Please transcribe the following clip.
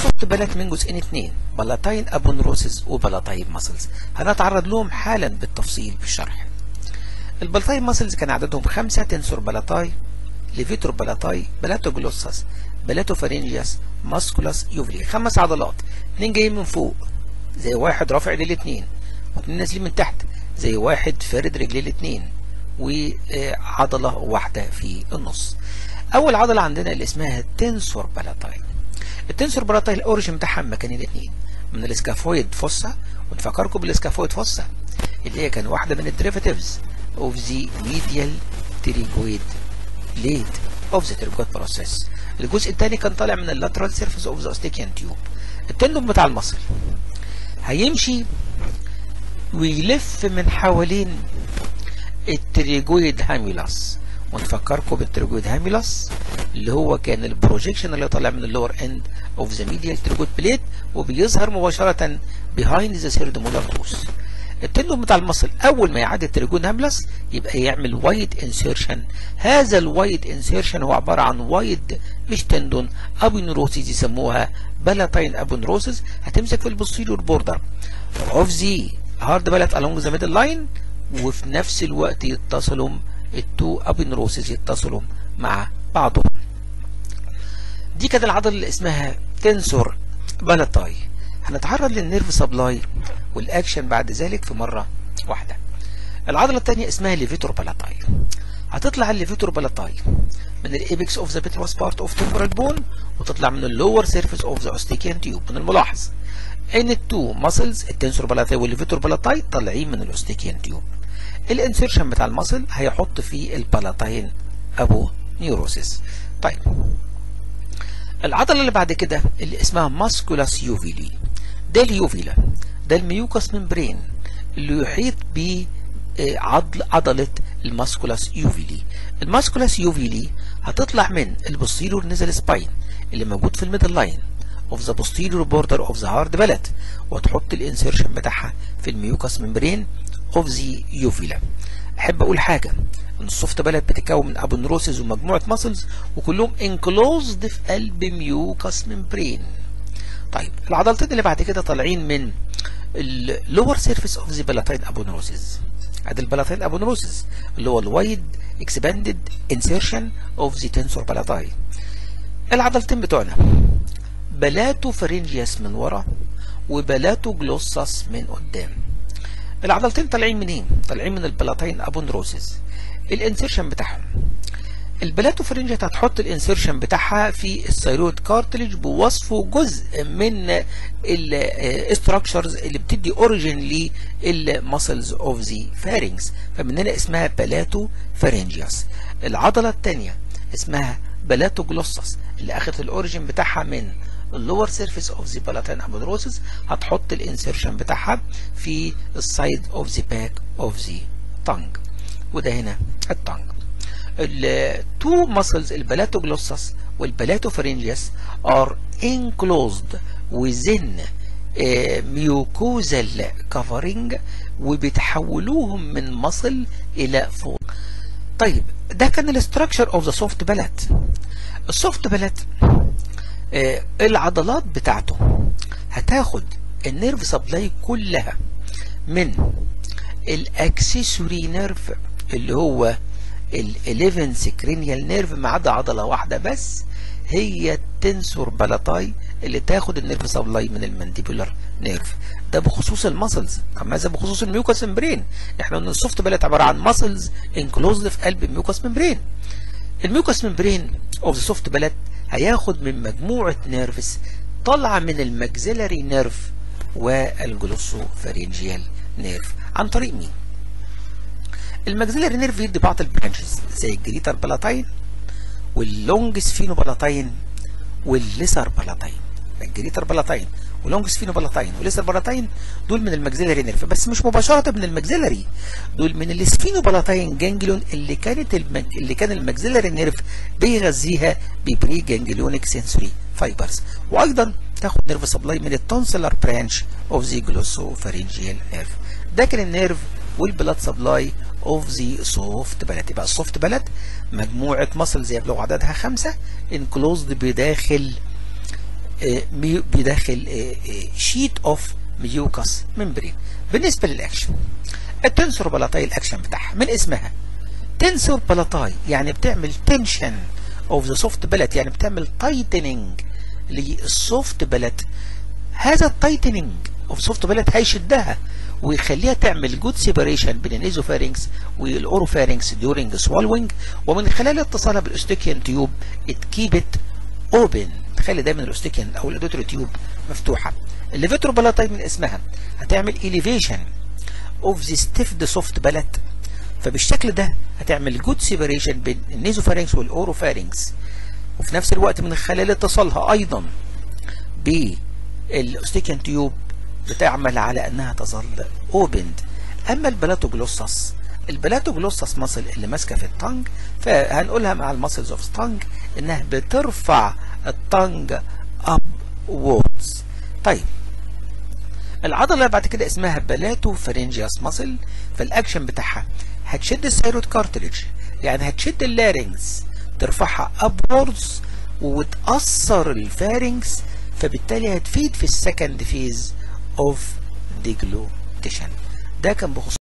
السوفت بلات من جزئين اتنين بلاتاين ابونروسز وبلاتاين ماسلز هنتعرض لهم حالا بالتفصيل في الشرح البلاتاين ماسلز كان عددهم خمسة تنسور بلاتاي ليفيتور بلاتاي بلاتوجلوسس بلاتوفارينجياس ماسكولاس يوفلي خمس عضلات اتنين جايين من فوق زي واحد رافع ايديه الاتنين واتنين نازلين من تحت زي واحد فارد رجليه الاتنين وعضلة واحدة في النص اول عضلة عندنا اللي اسمها تنسور بلاتاي التنسور بلاتاي الاوريجن بتاعها مكانين اتنين من الاسكافويد فوسا ونفكركم بالاسكافويد فوسا اللي هي كان واحدة من الديريفاتيفز اوف ذا ميديال تريجويد ليد اوف ذا تريجويد بروسيس الجزء الثاني كان طالع من اللاترال سيرفيس اوف ذا اوستيكيان تيوب التندون بتاع المصل هيمشي ويلف من حوالين التريجويد هاميلاس ونفكركم بالتريجويد هاميلاس اللي هو كان البروجيكشن اللي طالع من اللور اند اوف ذا ميديال تريجويد بليت وبيظهر مباشره بيهايند ذا سيرد مولار توث التندون بتاع المصل اول ما يعدي التريجون هاملس يبقى يعمل وايد انسيرشن هذا الوايد انسيرشن هو عباره عن وايد مش تندون ابونروسيس يسموها بلاتاين ابونروسيس هتمسك في البوستيريور بوردر اوف ذا هارد بلات along ذا ميدل لاين وفي نفس الوقت يتصلوا التو ابونروسيس يتصلوا مع بعضهم دي كانت العضله اللي اسمها تنسور بلاتاي هنتعرض للنيرف سبلاي والاكشن بعد ذلك في مرة واحدة العضلة الثانية اسمها ليفيتور بالاتاي هتطلع الليفيتور بالاتاي من الايبكس اوف ذا بيتروس بارت اوف تمبرال بون وتطلع من اللور سيرفيس اوف ذا اوستيكيان تيوب من الملاحظ ان التو ماسلز التنسور بالاتاي والليفيتور بالاتاي طالعين من الاوستيكيان تيوب الانسيرشن بتاع الماسل هيحط فيه البالاتاين ابو نيوروسيس طيب العضلة اللي بعد كده اللي اسمها ماسكولاس يوفيلي ده اليوفيلا ده الميوكس ممبرين اللي يحيط ب عضل عضلة الماسكولاس يوفيلي الماسكولاس يوفيلي هتطلع من البوستيريور نزل سباين اللي موجود في الميدل لاين of the posterior border of the hard palate وتحط الانسيرشن بتاعها في الميوكس ممبرين of the uvula احب اقول حاجة ان السوفت بلد بتتكون من ابونروسيس ومجموعة ماسلز وكلهم انكلوزد في قلب ميوكس ممبرين طيب العضلتين اللي بعد كده طالعين من اللور سيرفيس اوف ذا بلاتين ابونروسيس ادي البلاتين ابونروسيس اللي هو الوايد اكسباندد انسيرشن اوف ذا تنسور بلاتاي العضلتين بتوعنا بلاتو فرنجياس من ورا وبلاتو جلوسس من قدام العضلتين طالعين منين طالعين من البلاتين ابونروسيس الانسيرشن بتاعهم البلاتوفرنجت هتحط الانسيرشن بتاعها في الثيرويد كارتلج بوصفه جزء من الاستراكشرز اللي بتدي اوريجين للمسلز اوف ذا فارنجز فمن هنا اسمها بلاتو فرنجياس العضله الثانيه اسمها بلاتو جلوسس اللي اخذت الاوريجين بتاعها من اللور سيرفيس اوف ذا بلاتين ابودروسس هتحط الانسيرشن بتاعها في السايد اوف ذا باك اوف ذا تانج وده هنا التانج التو muscles البلاتوجلوسس والبلاتوفرنجيس are enclosed within mucosal covering وبتحولوهم من مصل الى فوق طيب ده كان الاستراكشر اوف ذا سوفت بلات السوفت بلات العضلات بتاعته هتاخد النيرف سبلاي كلها من الاكسسوري نيرف اللي هو ال11 سكرينيال نيرف ما عدا عضله واحده بس هي التنسور بلاتاي اللي تاخد النيرف سبلاي من المانديبولار نيرف ده بخصوص المسلز ماذا بخصوص الميوكس ممبرين احنا قلنا السوفت بلات عباره عن مسلز انكلوزد في قلب الميوكس ممبرين الميوكس ممبرين اوف ذا سوفت بلات هياخد من مجموعه نيرفز طالعه من الماكسيلاري نيرف والجلوسو فارينجيال نيرف عن طريق مين الماكسيلاري نيرف يدي بعض البرانشز زي الجريتر بلاتاين واللونج سفينو بلاتاين والليسر بلاتاين الجريتر بلاتاين ولونج سفينو بلاتاين وليسر بلاتاين دول من الماكسيلاري نيرف بس مش مباشره من الماكسيلاري دول من السفينو بلاتاين جانجليون اللي كانت المج... اللي كان الماكسيلاري نيرف بيغذيها ببري جانجليونيك سنسوري فايبرز وايضا تاخد نيرف سبلاي من التونسلر برانش اوف ذا جلوسو فارينجيال نيرف ده كان النيرف والبلاد سبلاي اوف ذا سوفت بلد يبقى السوفت بلد مجموعه مصل زي لو عددها خمسه انكلوزد بداخل بداخل شيت اوف ميوكس ممبرين بالنسبة للأكشن التنسور بلاتاي الأكشن بتاعها من اسمها تنسور بلاتاي يعني بتعمل تنشن اوف ذا سوفت بلت يعني بتعمل تايتنينج للسوفت بلت هذا التايتنينج اوف سوفت بلت هيشدها ويخليها تعمل جود سيبريشن بين النيزوفارينكس والاوروفارينكس ديورنج سوالوينج ومن خلال اتصالها بالاستيكيان تيوب ات اوبن تخلي دايما الاستيكيان او الادوتري تيوب مفتوحه الليفيترو بلاتاي من اسمها هتعمل elevation اوف ذا ستيفد سوفت بلت فبالشكل ده هتعمل جود سيبريشن بين النيزوفارينكس والاوروفارينكس وفي نفس الوقت من خلال اتصالها ايضا بالاستيكيان تيوب بتعمل على انها تظل اوبند اما البلاتوجلوسس البلاتوجلوسس ماسل اللي ماسكه في التانج فهنقولها مع الماسلز اوف تانج انها بترفع التانج اب ووردز طيب العضله اللي بعد كده اسمها بلاتو فرنجياس ماسل فالاكشن بتاعها هتشد الثيرويد كارتليج يعني هتشد اللارينجز ترفعها ابوردز وتأثر الفارنجز فبالتالي هتفيد في السكند فيز اوف ديجلوتيشن ده كان بخصوص